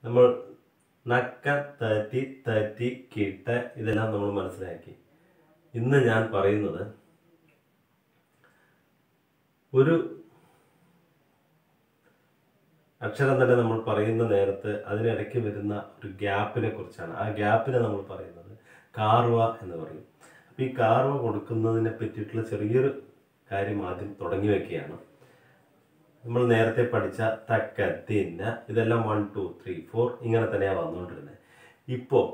നമ്മൾ നക്ക തറ്റി തറ്റി കിട്ട ഇതെല്ലാം നമ്മൾ മനസ്സിലാക്കി ഇന്ന് ഞാൻ പറയുന്നത് ഒരു അക്ഷരം തന്നെ നമ്മൾ പറയുന്ന നേരത്ത് അതിനിടയ്ക്ക് വരുന്ന ഒരു ഗ്യാപ്പിനെ കുറിച്ചാണ് ആ ഗ്യാപ്പിനെ നമ്മൾ പറയുന്നത് കാർവ എന്ന് പറയും അപ്പോൾ ഈ കാർവ കൊടുക്കുന്നതിനെ പറ്റിയിട്ടുള്ള ചെറിയൊരു കാര്യം ആദ്യം തുടങ്ങി വെക്കുകയാണ് നമ്മൾ നേരത്തെ പഠിച്ച തക്ക തിന്ന ഇതെല്ലാം വൺ ടു ത്രീ ഫോർ ഇങ്ങനെ തന്നെയാണ് വന്നുകൊണ്ടിരുന്നത് ഇപ്പോൾ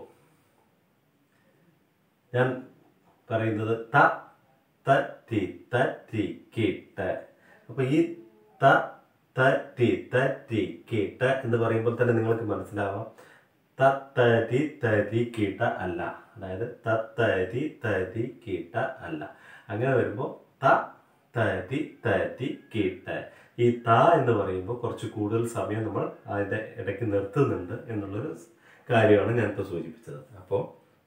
ഞാൻ പറയുന്നത് ത ത തി ത തി കിട്ട അപ്പൊ ഈ ത ത തി ത തി കിട്ട എന്ന് പറയുമ്പോൾ തന്നെ നിങ്ങൾക്ക് മനസ്സിലാവാം ത ത തി ത തി കീട്ട അല്ല അതായത് ത ത തി ത തി കീട്ട അല്ല അങ്ങനെ വരുമ്പോൾ ത ത തി ത തി കീട്ട ഈ ത എന്ന് പറയുമ്പോൾ കുറച്ച് കൂടുതൽ സമയം നമ്മൾ അതിൻ്റെ ഇടയ്ക്ക് നിർത്തുന്നുണ്ട് എന്നുള്ളൊരു കാര്യമാണ് ഞാനിപ്പോൾ സൂചിപ്പിച്ചത് അപ്പോൾ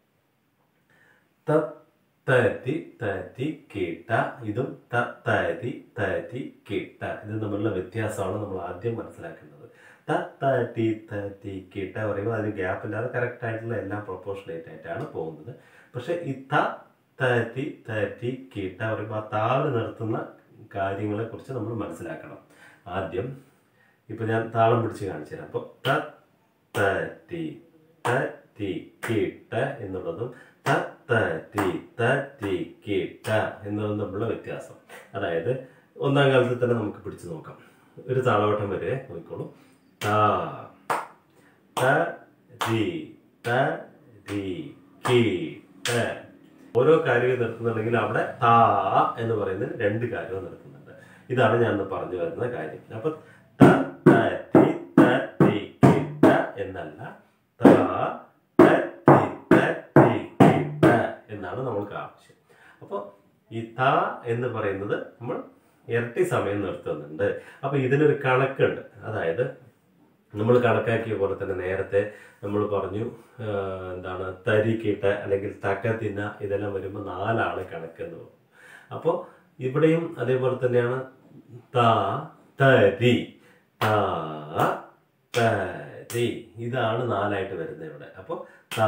തത്തി തത്തി കേട്ട ഇതും തത്തി തത്തി കേട്ട ഇത് തമ്മിലുള്ള വ്യത്യാസമാണ് നമ്മൾ ആദ്യം മനസ്സിലാക്കേണ്ടത് തത്തി തത്തി കേട്ട പറയുമ്പോൾ അതിന് ഗ്യാപ്പ് ഇല്ലാതെ കറക്റ്റ് ആയിട്ടുള്ള എല്ലാം പ്രൊപ്പോർഷനേറ്റ് ആയിട്ടാണ് പോകുന്നത് പക്ഷെ ഈ ത തത്തി തത്തി കേട്ട പറയുമ്പോൾ ആ താഴ് നിർത്തുന്ന കാര്യങ്ങളെ കുറിച്ച് നമ്മൾ മനസ്സിലാക്കണം ആദ്യം ഇപ്പൊ ഞാൻ താളം പിടിച്ച് കാണിച്ചു തരാം അപ്പോൾ ത തത്തി തത്തി കേട്ട എന്നുള്ളതും ത തത്തി തത്തി കേട്ട എന്നതും തമ്മിലുള്ള വ്യത്യാസം അതായത് ഒന്നാം കാലത്തിൽ തന്നെ നമുക്ക് പിടിച്ചു നോക്കാം ഒരു താളവട്ടം വരെ നോക്കിക്കോളൂ ത ത രി ത രി കി ത ഓരോ കാര്യവും നിർത്തുന്നുണ്ടെങ്കിൽ അവിടെ താ എന്ന് പറയുന്നത് രണ്ട് കാര്യവും നിർത്തുന്നുണ്ട് ഇതാണ് ഞാൻ ഇന്ന് പറഞ്ഞു വരുന്ന കാര്യം അപ്പൊ ത ത തി ത തി കി ത എന്നല്ല ത ത തി ത തി കി ത എന്നാണ് നമ്മൾക്ക് ആവശ്യം അപ്പോൾ ഈ ത എന്ന് പറയുന്നത് നമ്മൾ ഇരട്ടി സമയം നിർത്തുന്നുണ്ട് അപ്പൊ ഇതിനൊരു കണക്കുണ്ട് അതായത് നമ്മൾ കണക്കാക്കിയ പോലെ തന്നെ നേരത്തെ നമ്മൾ പറഞ്ഞു ആ, എന്താണ് തരി കീട്ട അല്ലെങ്കിൽ തക്ക തിന്ന ഇതെല്ലാം വരുമ്പോൾ നാലാണ് കണക്ക് എന്ന് പറഞ്ഞു അപ്പോൾ ഇവിടെയും അതേപോലെ തന്നെയാണ് ത തരി ത തരി ഇതാണ് നാലായിട്ട് വരുന്നത് ഇവിടെ അപ്പോൾ ത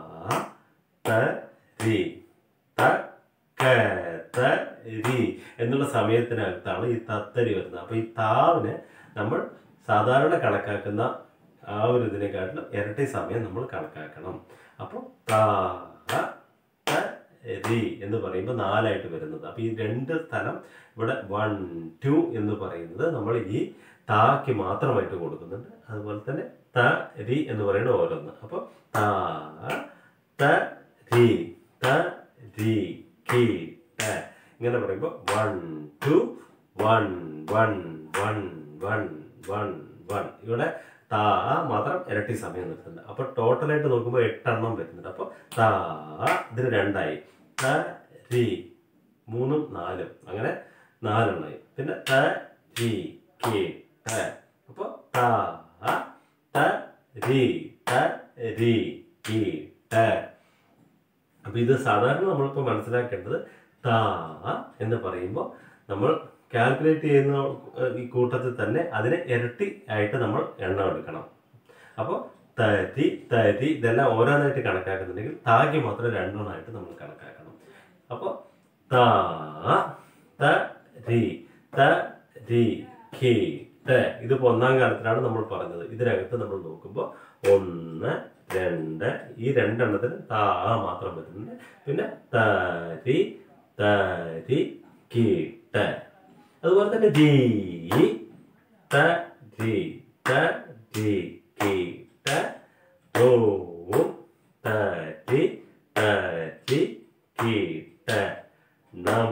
തരി ത ക ത രി എന്നുള്ള സമയത്തിനകത്താണ് ഈ തത്തരി വരുന്നത് അപ്പോൾ ഈ താവിനെ നമ്മൾ സാധാരണ കണക്കാക്കുന്ന ആ ഒരു ഇതിനെക്കാട്ടിലും ഇരട്ടി സമയം നമ്മൾ കണക്കാക്കണം അപ്പോൾ താ ത രി എന്ന് പറയുമ്പോൾ നാലായിട്ട് വരുന്നത് അപ്പോൾ ഈ രണ്ട് സ്ഥലം ഇവിടെ വൺ ടു എന്ന് പറയുന്നത് നമ്മൾ ഈ താക്ക് മാത്രമായിട്ട് കൊടുക്കുന്നുണ്ട് അതുപോലെ തന്നെ ത രി എന്ന് പറയുന്നത് ഓരോന്ന് അപ്പോൾ താ ത രി ത രി കി ത ഇങ്ങനെ പറയുമ്പോൾ one two one one one one one one ഇവിടെ താ മാത്രം ഇരട്ടി സമയം നിർത്തുന്നുണ്ട് അപ്പൊ ടോട്ടലായിട്ട് നോക്കുമ്പോൾ എട്ടെണ്ണം വരുന്നുണ്ട് അപ്പൊ താ ഇതിന് രണ്ടായി ത രി മൂന്നും നാലും അങ്ങനെ നാലെണ്ണമായി പിന്നെ ത രി കി ത അപ്പൊ താ ത രി ത രി കി ത അപ്പൊ ഇത് സാധാരണ നമ്മളിപ്പോൾ മനസ്സിലാക്കേണ്ടത് താ എന്ന് പറയുമ്പോൾ നമ്മൾ കാൽക്കുലേറ്റ് ചെയ്യുന്ന ഏഹ്, ഈ കൂട്ടത്തിൽ തന്നെ അതിനെ ഇരട്ടി ആയിട്ട് നമ്മൾ എണ്ണം എടുക്കണം അപ്പോൾ തരി തരി ഇതെല്ലാം ഓരോന്നായിട്ട് കണക്കാക്കുന്നുണ്ടെങ്കിൽ താക്ക് മാത്രം രണ്ടെണ്ണമായിട്ട് നമ്മൾ കണക്കാക്കണം അപ്പോൾ താ ത രി ത രി ഖി ത ഇതിപ്പോൾ ഒന്നാം കാലത്തിലാണ് നമ്മൾ പറഞ്ഞത് ഇതിനകത്ത് നമ്മൾ നോക്കുമ്പോൾ ഒന്ന് രണ്ട് ഈ രണ്ടെണ്ണത്തിന് താ മാത്രം വരുന്നുണ്ട് പിന്നെ തരി തരി കീട്ട അതുപോലെ തന്നെ ജി ത ജി ത ജി കീട്ട ഓം തരി തരി കീട്ട നം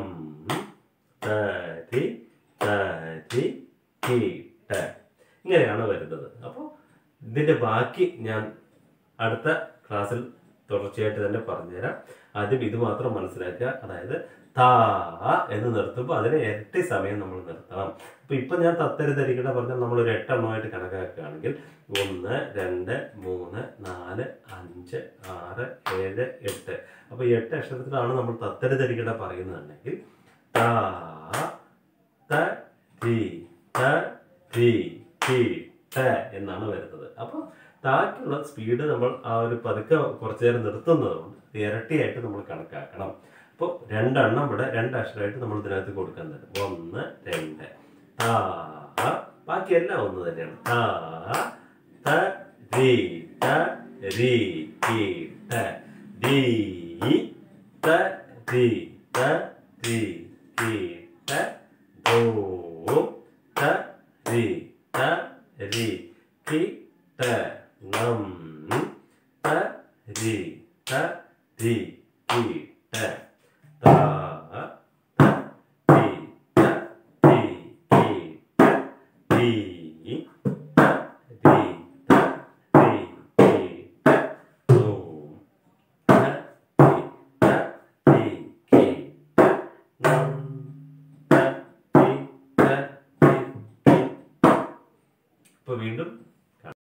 തരി തരി കീട്ട ഇങ്ങനെയാണ് വരുന്നത് അപ്പോൾ ഇതിന്റെ ബാക്കി ഞാൻ അടുത്ത ക്ലാസ്സിൽ തുടർച്ചയായിട്ട് തന്നെ പറഞ്ഞുതരാം ആദ്യം ഇത് മാത്രം മനസ്സിലാക്കുക അതായത് താ എന്ന് നിർത്തുമ്പോൾ അതിന് ഇരട്ടി സമയം നമ്മൾ നിർത്തണം അപ്പൊ ഇപ്പൊ ഞാൻ തത്തരി തരികട പറഞ്ഞാൽ നമ്മൾ ഒരു എട്ടെണ്ണമായിട്ട് കണക്കാക്കുകയാണെങ്കിൽ ഒന്ന് രണ്ട് മൂന്ന് നാല് അഞ്ച് ആറ് ഏഴ് എട്ട് അപ്പൊ ഈ എട്ട് അക്ഷരത്തിലാണ് നമ്മൾ തത്തരി തരികട പറയുന്നതെങ്കിൽ താ ത രി ത രി ടി ത എന്നാണ് വരുന്നത് അപ്പോൾ താക്കുള്ള സ്പീഡ് നമ്മൾ ആ ഒരു പതുക്കെ കുറച്ചു നേരം നിർത്തുന്നത് കൊണ്ട് ഇരട്ടിയായിട്ട് നമ്മൾ കണക്കാക്കണം അപ്പോൾ രണ്ടെണ്ണം ഇവിടെ രണ്ട് അക്ഷരമായിട്ട് നമ്മൾ ഇതിനകത്ത് കൊടുക്കാൻ തരും ഒന്ന് രണ്ട് താ ബാക്കിയെല്ലാം ഒന്ന് തന്നെയാണ് താ ത രി ത രി കി ത ദി ത രി ത രി കി ത ദോ ത രി ത രി കി ത നം ത രി ത രി കി ത ത ത രി ത രി കി ത രി ത രി ത രി കി ത ദോ ത രി ത രി കി ത നം ത രി ത രി കി ഇപ്പൊ വീണ്ടും